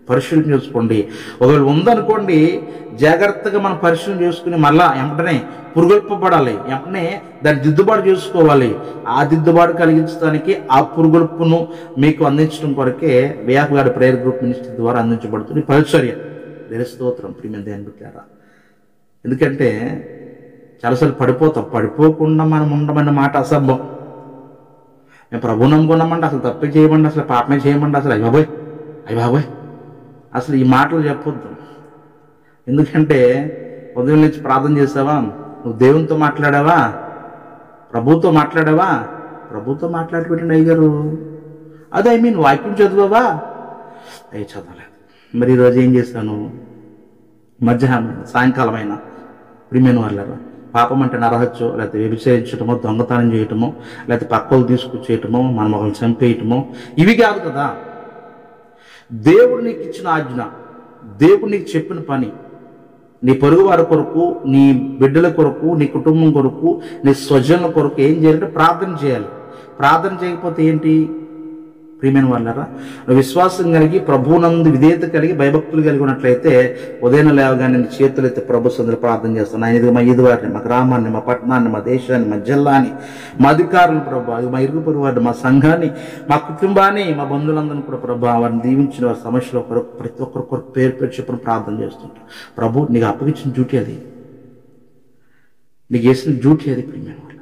పరిశీలన చేసుకోండి ఒకవేళ ఉందనుకోండి జాగ్రత్తగా మనం పరిశీలన చేసుకుని మళ్ళా వెంటనే పురుగొల్పబడాలి వెంటనే దాన్ని దిద్దుబాటు చేసుకోవాలి ఆ దిద్దుబాటు కలిగించడానికి ఆ పురుగొల్పును మీకు అందించడం కొరకే వియాక్ గారి ప్రేయర్ గ్రూప్ మినిస్ట్రీ ద్వారా అందించబడుతుంది ఈ పరిచర్య దేని స్తోత్రం ప్రియమైన దేని పెట్టారా ఎందుకంటే చాలాసార్లు పడిపోతాం పడిపోకుండా మనం ఉండమన్న మాట అసభ్యం మేము ప్రభు నమ్ముకున్నామంటే అసలు తప్పే చేయమండి అసలు పాపమే చేయమండి అసలు అయ్య బాబోయ్ అయ్య బాబోయ్ అసలు ఈ మాటలు చెప్పొద్దు ఎందుకంటే ఉదయం నుంచి ప్రార్థన చేసావా నువ్వు దేవునితో మాట్లాడావా ప్రభుతో మాట్లాడావా ప్రభుతో మాట్లాడి పెట్టండి అయ్యగారు అదే ఐ మీన్ వాక్యం చదివావా అయ్యి చదవలేదు మరి ఈరోజు ఏం చేశాను మధ్యాహ్నం సాయంకాలమైన ప్రియమైన వాళ్ళరా పాపం అంటే నరహత్యో లేకపోతే వ్యభిచరించటమో దొంగతనం చేయటమో లేకపోతే పక్కలు తీసుకొచ్చేయటమో మన మొక్కలు చంపేయటమో ఇవి కాదు కదా దేవుడు నీకు ఇచ్చిన ఆజ్ఞ దేవుడు నీకు చెప్పిన పని నీ పొరుగు వారి కొరకు నీ బిడ్డల కొరకు నీ కుటుంబం కొరకు నీ స్వజనుల కొరకు ఏం చేయాలంటే ప్రార్థన చేయాలి ప్రార్థన చేయకపోతే ఏంటి ప్రియమైన వాళ్ళరా విశ్వాసం కలిగి ప్రభువునందు విధేయత కలిగి భయభక్తులు కలిగి ఉన్నట్లయితే ఉదయం లేవగానే నీ చేతులు అయితే ప్రభు సందులు ప్రార్థన చేస్తాను ఆయన ఇది మా ఇది వారిని మా గ్రామాన్ని మా పట్టణాన్ని మా దేశాన్ని మా జిల్లాని మా అధికారులను ప్రభు అది మా ఇరుగు పొరుగు వారిని మా సంఘాన్ని మా కుటుంబాన్ని మా బంధువులందరినీ కూడా ప్రభు వారిని దీవించిన వారి సమస్యల కొరకు ప్రతి ఒక్కరి కొరకు పేరు పేరు చెప్పిన ప్రార్థన చేస్తుంటారు ప్రభు నీకు అప్పగించిన డ్యూటీ అది నీకు వేసిన డ్యూటీ అది ప్రియమైన వాళ్ళ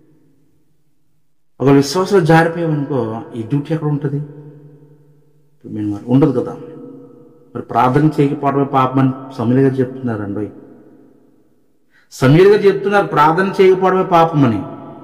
ఒక విశ్వాసాలు జారిపోయావనుకో ఈ డ్యూటీ ఎక్కడ ఉంటుంది ప్రియమైన వారు ఉండదు కదా మరి ప్రార్థన చేయకపోవడమే పాపం అని సమీర గారు చెప్తున్నారండి సమీర గారు చెప్తున్నారు ప్రార్థన చేయకపోవడమే పాపమని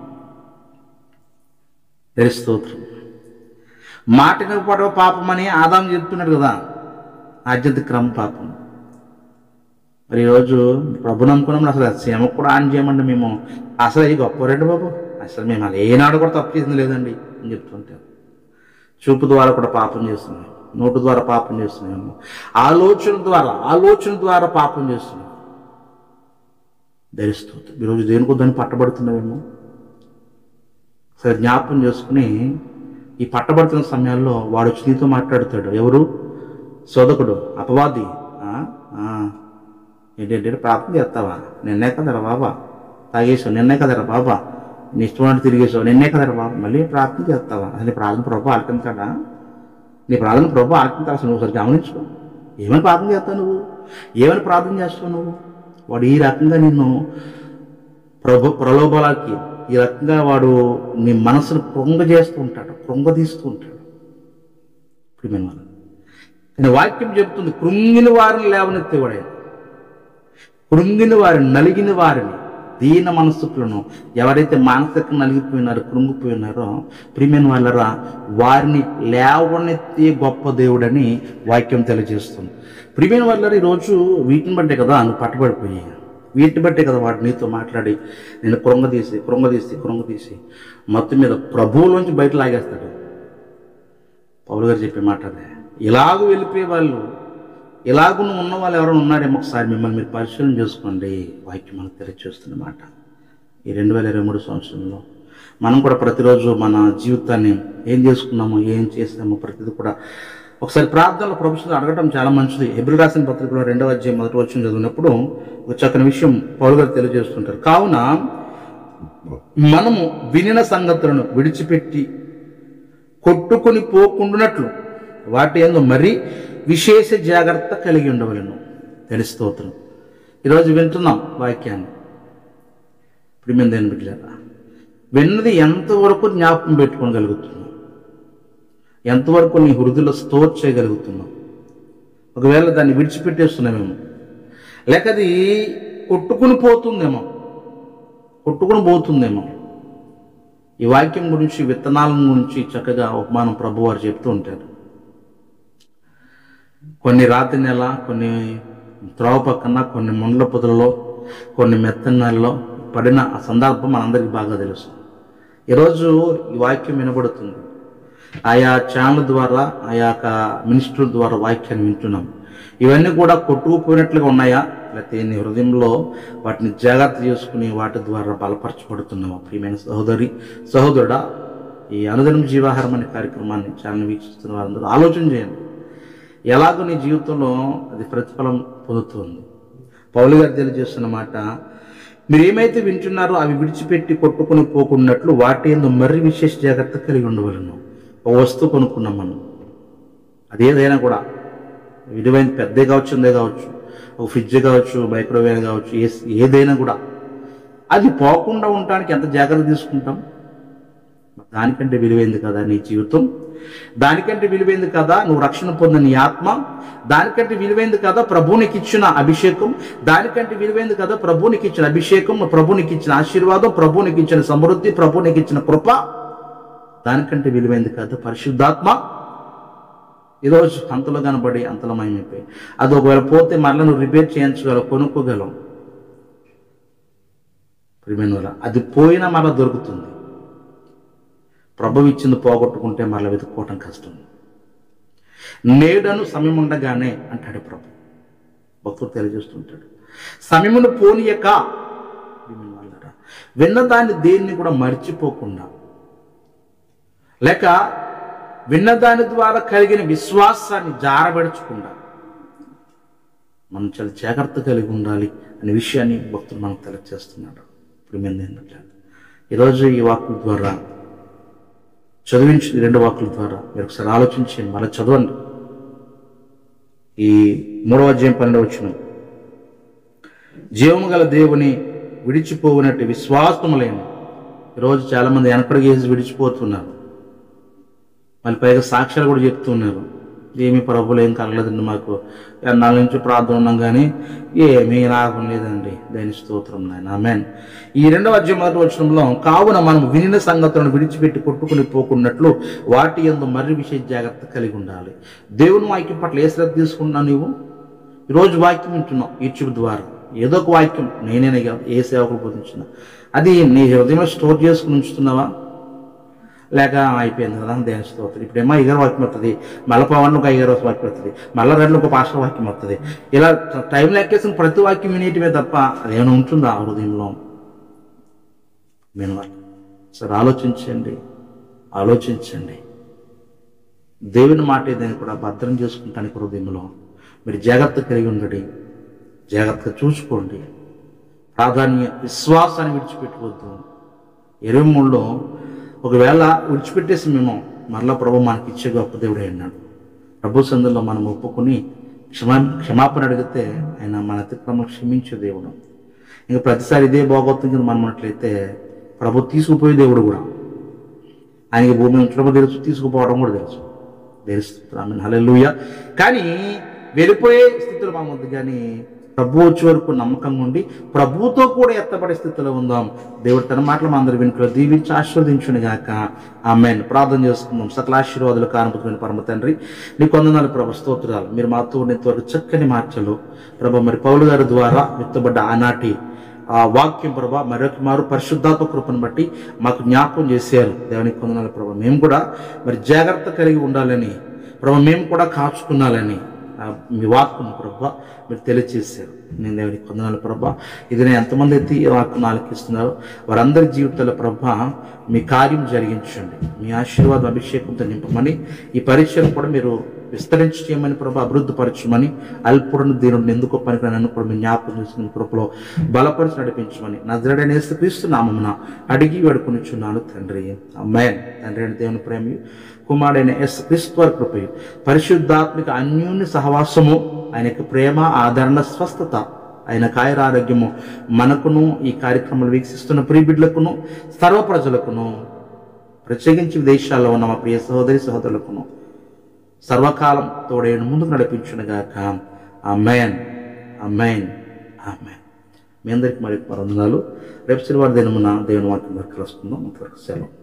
దేని స్తోత్రం మాట వినకపోవడమే పాపమని ఆదాం చెప్తున్నాడు కదా ఆద్యంత క్రమ పాపం మరి ఈరోజు ప్రభు నమ్ముకున్నాం అసలు సీమ కూడా ఆన్ చేయమండి మేము అసలు ఇది గొప్పవారండి బాబు అసలు మేము అలా ఏనాడు కూడా తప్పు చేసింది లేదండి అని చెప్తుంటాం చూపు ద్వారా కూడా పాపం చేస్తున్నాం నోటు ద్వారా పాపం చేస్తున్నాము ఆలోచన ద్వారా ఆలోచన ద్వారా పాపం చేస్తున్నాం ధరిస్తుంది ఈరోజు దేనికో దాన్ని పట్టబడుతున్నామేమో సరే జ్ఞాపకం చేసుకుని ఈ పట్టబడుతున్న సమయాల్లో వాడు వచ్చి నీతో మాట్లాడతాడు ఎవరు సోదకుడు అపవాది ఆ? ఆ. ఏంటంటే ప్రార్థన చేస్తావా నిన్నే కదరా బాబా తాగేసావు నిన్నే కదరా బాబా నీ ఇష్టం తిరిగేసావు నిన్నే కదరా బాబా మళ్ళీ ప్రార్థన చేస్తావా అసలు నీ ప్రార్థన ప్రభు ఆలకించాడా నీ ప్రార్థన ప్రభు ఆలకించాలి అసలు నువ్వు సరి గమనించుకో ఏమని ప్రార్థన చేస్తావు నువ్వు ఏమని ప్రార్థన చేస్తావు నువ్వు వాడు ఈ రకంగా నిన్ను ప్రభు ప్రలోభాలకి ఈ రకంగా వాడు నీ మనసును కృంగ చేస్తూ ఉంటాడు కృంగ తీస్తూ ఉంటాడు ప్రియమైన వాళ్ళు నేను వాక్యం చెప్తుంది కృంగిన వారిని లేవనెత్తేవాడే కృంగిన వారిని నలిగిన వారిని దీన మనస్సులను ఎవరైతే మానసిక నలిగిపోయినారో కృంగిపోయినారో ప్రియమైన వాళ్ళరా వారిని లేవనెత్తే గొప్ప దేవుడని వాక్యం తెలియజేస్తుంది ప్రియమైన వాళ్ళరా ఈరోజు వీటిని బట్టే కదా నువ్వు పట్టుబడిపోయి వీటిని బట్టే కదా వాడు నీతో మాట్లాడి నేను కృంగదీసి కృంగదీసి కృంగదీసి మొత్తం మీద ప్రభువులోంచి బయట లాగేస్తాడు పౌలు గారు చెప్పే మాట అదే ఇలాగూ వెళ్ళిపోయే వాళ్ళు ఇలాగూ నువ్వు ఉన్న వాళ్ళు ఎవరైనా ఉన్నారేమో ఒకసారి మిమ్మల్ని మీరు పరిశీలన చేసుకోండి వాక్యం మనకు తెలియచేస్తున్న మాట ఈ రెండు వేల ఇరవై మూడు సంవత్సరంలో మనం కూడా ప్రతిరోజు మన జీవితాన్ని ఏం చేసుకున్నామో ఏం చేస్తామో ప్రతిదీ కూడా ఒకసారి ప్రార్థనలో ప్రభుత్వం అడగటం చాలా మంచిది ఎబ్రిల్ రాసిన పత్రికలో రెండవ అధ్యాయం మొదటి వచ్చిన చదివినప్పుడు ఒక చక్కని విషయం పౌలు గారు తెలియజేస్తుంటారు కావున మనము వినిన సంగతులను విడిచిపెట్టి కొట్టుకొని పోకుండానట్లు వాటి ఎందు మరీ విశేష జాగ్రత్త కలిగి ఉండవలను తెలుస్తోత్రం ఈరోజు వింటున్నాం వాక్యాన్ని ఇప్పుడు మేము దేని బిడ్డలేదా విన్నది ఎంతవరకు జ్ఞాపకం పెట్టుకోగలుగుతున్నాం ఎంతవరకు నీ హృదయలో స్టోర్ చేయగలుగుతున్నాం ఒకవేళ దాన్ని విడిచిపెట్టేస్తున్నామేమో లేక అది కొట్టుకుని పోతుందేమో కొట్టుకుని పోతుందేమో ఈ వాక్యం గురించి విత్తనాల గురించి చక్కగా ఉపమానం ప్రభు వారు చెప్తూ ఉంటారు కొన్ని రాత్రి నెల కొన్ని త్రోవ పక్కన కొన్ని ముండ్ల పొదలలో కొన్ని మెత్తని నెలలో పడిన ఆ సందర్భం మనందరికీ బాగా తెలుసు ఈరోజు ఈ వాక్యం వినబడుతుంది ఆయా ఛానల్ ద్వారా ఆయా యొక్క మినిస్టర్ ద్వారా వాక్యాన్ని వింటున్నాం ఇవన్నీ కూడా కొట్టుకుపోయినట్లుగా ఉన్నాయా లేకపోతే నీ హృదయంలో వాటిని జాగ్రత్త చేసుకుని వాటి ద్వారా బలపరచబడుతున్నావా ప్రియమైన సహోదరి సహోదరుడా ఈ అనుదినం జీవాహారం అనే కార్యక్రమాన్ని ఛానల్ వీక్షిస్తున్న వారందరూ ఆలోచన చేయండి ఎలాగో నీ జీవితంలో అది ప్రతిఫలం పొందుతుంది పౌలు గారు తెలియజేస్తున్న మాట మీరు ఏమైతే వింటున్నారో అవి విడిచిపెట్టి కొట్టుకుని పోకున్నట్లు వాటి ఎందు మర్రి విశేష జాగ్రత్త కలిగి ఉండవలను ఒక వస్తువు కొనుక్కున్నాం మనం అదేదైనా కూడా విలువైన పెద్దే కావచ్చు చిన్నదే కావచ్చు ఒక ఫ్రిడ్జ్ కావచ్చు మైక్రోవేవ్ కావచ్చు ఏ ఏదైనా కూడా అది పోకుండా ఉండటానికి ఎంత జాగ్రత్త తీసుకుంటాం దానికంటే విలువైంది కదా నీ జీవితం దానికంటే విలువైంది కదా నువ్వు రక్షణ పొందిన నీ ఆత్మ దానికంటే విలువైంది కదా ప్రభునికి ఇచ్చిన అభిషేకం దానికంటే విలువైంది కదా ప్రభునికి ఇచ్చిన అభిషేకం ప్రభునికి ఇచ్చిన ఆశీర్వాదం ప్రభునికి ఇచ్చిన సమృద్ధి ప్రభునికి ఇచ్చిన కృప దానికంటే విలువైంది కదా పరిశుద్ధాత్మ ఈరోజు అంతలో కనబడి అంతలో మయమైపోయి అది ఒకవేళ పోతే మరలా నువ్వు రిపేర్ చేయించగలవు కొనుక్కోగలవు ప్రియమైన వాళ్ళ అది పోయినా మరలా దొరుకుతుంది ప్రభు ఇచ్చింది పోగొట్టుకుంటే మరలా వెతుక్కోవటం కష్టం నేడను సమయం ఉండగానే అంటాడు ప్రభు భక్తుడు తెలియజేస్తుంటాడు సమయమును పోనీయక ప్రియమైన వాళ్ళారా, విన్నదాన్ని దేన్ని కూడా మర్చిపోకుండా లేక విన్నదాని ద్వారా కలిగిన విశ్వాసాన్ని జారబెడచకుండా మనం చాలా జాగ్రత్త కలిగి ఉండాలి అనే విషయాన్ని భక్తులు మనకు తెలియజేస్తున్నాడు ప్రియమైన ఏంటంటే ఈరోజు ఈ వాక్కుల ద్వారా చదివించిన ఈ రెండు వాక్కుల ద్వారా మీరు ఒకసారి ఆలోచించండి మళ్ళీ చదవండి ఈ మూడవ అధ్యాయం పన్నెండవ వచ్చిన జీవము గల దేవుని విడిచిపోవునట్టు విశ్వాసము లేని ఈరోజు చాలామంది వెనకడికి వేసి విడిచిపోతున్నారు మళ్ళీ పైగా సాక్ష్యాలు కూడా చెప్తున్నారు ఏమి ప్రభులు ఏం కలగలేదండి మాకు ఎన్నాళ్ళ నుంచి ప్రార్థన ఉన్నాం కానీ ఏమీ లాభం లేదండి దేని స్తోత్రం నాయన ఆమెన్ ఈ రెండవ అధ్యాయం మొదటి వచనంలో కావున మనం వినిన సంగతులను విడిచిపెట్టి కొట్టుకుని పోకున్నట్లు వాటి ఎందు మర్రి విశేష జాగ్రత్త కలిగి ఉండాలి దేవుని వాక్యం పట్ల ఏ శ్రద్ధ తీసుకున్నావు నీవు ఈరోజు వాక్యం వింటున్నావు యూట్యూబ్ ద్వారా ఏదో ఒక వాక్యం నేనే కాదు ఏ సేవకులు బోధించిన అది నీ హృదయంలో స్టోర్ చేసుకుని ఉంచుతున్నావా లేక అయిపోయింది కదా దేని స్తోత్రం ఇప్పుడేమో ఐగారు వాక్యం వస్తుంది మళ్ళీ పవన్ ఒక ఐగారు వాక్యం వస్తుంది మళ్ళీ రెండు ఒక పాస్టర్ వాక్యం వస్తుంది ఇలా టైం లెక్కేసిన ప్రతి వాక్యం వినేటివే తప్ప అదేమైనా ఉంటుందా ఆ హృదయంలో నేను సరే ఆలోచించండి ఆలోచించండి దేవుని మాట ఏదైనా కూడా భద్రం చేసుకుంటానికి హృదయంలో మీరు జాగ్రత్త కలిగి ఉండండి జాగ్రత్తగా చూసుకోండి ప్రాధాన్య విశ్వాసాన్ని విడిచిపెట్టవద్దు ఇరవై మూడులో ఒకవేళ విడిచిపెట్టేసి మేము మరలా ప్రభు మనకి ఇచ్చే గొప్ప దేవుడే అన్నాడు ప్రభు సందులో మనం ఒప్పుకొని క్షమా క్షమాపణ అడిగితే ఆయన మన అతిక్రమం క్షమించే దేవుడు ఇంకా ప్రతిసారి ఇదే బాగోతుంది కింద మనం అన్నట్లయితే ప్రభు తీసుకుపోయే దేవుడు కూడా ఆయనకి భూమి ఉంచడం తెలుసు తీసుకుపోవడం కూడా తెలుసు తెలుసు ఆమె హల్లెలూయా కానీ వెళ్ళిపోయే స్థితిలో మనం ఉంది కానీ ప్రభు వచ్చే వరకు నమ్మకంగా ఉండి ప్రభువుతో కూడా ఎత్తబడే స్థితిలో ఉందాం దేవుడు తన మాటలు మా అందరి వెనుకలో దీవించి ఆశీర్వదించుని గాక ఆమెన్ ప్రార్థన చేసుకుందాం సకల ఆశీర్వాదాలు కానుపుతున్న పరమ తండ్రి నీ కొందనాలు ప్రభు స్తోత్రాలు మీరు మాతో ఉన్నంతవరకు చక్కని మార్చలు ప్రభు మరి పౌలు గారి ద్వారా విత్తబడ్డ ఆనాటి ఆ వాక్యం ప్రభా మరొక మారు పరిశుద్ధాత్మ కృపను బట్టి మాకు జ్ఞాపకం చేశారు దేవునికి కొందనాలు ప్రభా మేము కూడా మరి జాగ్రత్త కలిగి ఉండాలని ప్రభా మేము కూడా కాచుకున్నాలని ఆ మీ వాక్కును ప్రభా మీరు తెలియచేశారు నేను దేవునికి కొందనాలు ప్రభా ఇది నేను ఎంతమంది అయితే ఈ వాక్కును ఆలకిస్తున్నారో వారందరి జీవితాల ప్రభా మీ కార్యం జరిగించండి మీ ఆశీర్వాదం అభిషేకంతో నింపమని ఈ పరీక్షను కూడా మీరు విస్తరించి చేయమని ప్రభా అభివృద్ధి పరచమని అల్పుడును దీనుడిని ఎందుకో పనికి నన్ను కూడా మీ జ్ఞాపకం చేసుకుని కృపలో బలపరిచి నడిపించమని నజరడైన యేసుక్రీస్తు నామమున అడిగి వేడుకొనిచున్నాను తండ్రి అమ్మాయి తండ్రి అయిన దేవుని ప్రేమి కుమారుడైన ఎస్ క్రీస్తు వారి కృపయు పరిశుద్ధాత్మిక అన్యోన్య సహవాసము ఆయన యొక్క ప్రేమ ఆదరణ స్వస్థత ఆయన కాయర ఆరోగ్యము మనకును ఈ కార్యక్రమాలు వీక్షిస్తున్న ప్రియబిడ్లకును సర్వ ప్రజలకును ప్రత్యేకించి విదేశాల్లో ఉన్న మా ప్రియ సహోదరి సహోదరులకును సర్వకాలం తోడేను ముందుకు నడిపించునుగాక అమ్మాయన్ అమ్మాయన్ అమ్మాయన్ మీ అందరికి మరి వందనాలు రేపు శనివారం దినమున దేవుని వాక్యం దొరికి కలుసుకుందాం అంతవరకు సెలవు